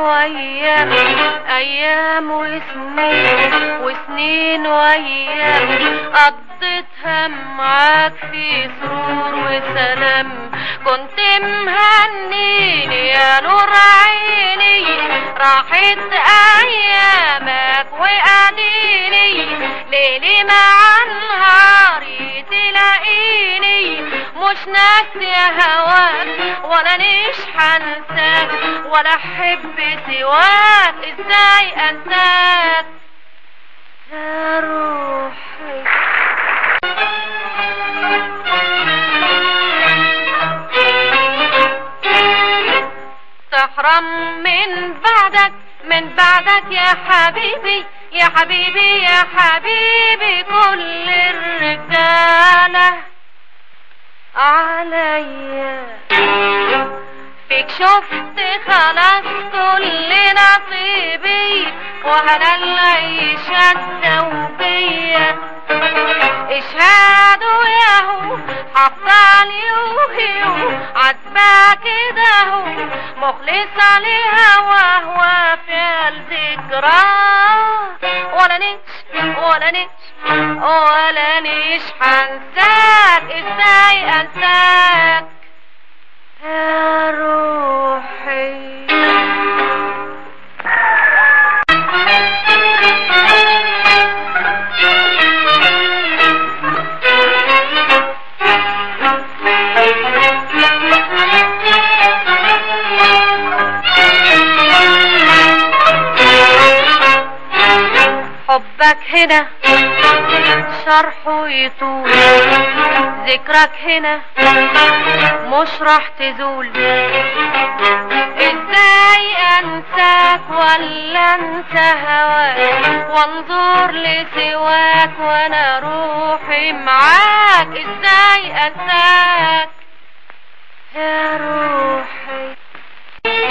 وايام ايام وسنين وسنين وايام قضيتها معاك في سرور وسلام كنت مهنيني يا نور عيني راحت ايامك وقعديني ليلي مع نهاري تلاقيني مش ناسية هواك ولا نيش حنساك ولا احب سواك ازاي انساك يا روحي تحرم من بعدك من بعدك يا حبيبي يا حبيبي يا حبيبي كل الرجالة عليا فيك شفت خلاص كل نصيبي وهلا العيشة الزوجية اشهادوا ياهو حافظة اليوهيو عاتبة كده هو مخلصة لهواه وفي الذكرى ولا نيش ولا نيش ولا نيش حنساك ازاي انساك يا روحي حبك هنا شرحه يطول ذكرك هنا مش راح تزول ازاي انساك ولا انسى هواك وانظر لسواك وانا روحي معاك ازاي انساك يا روحي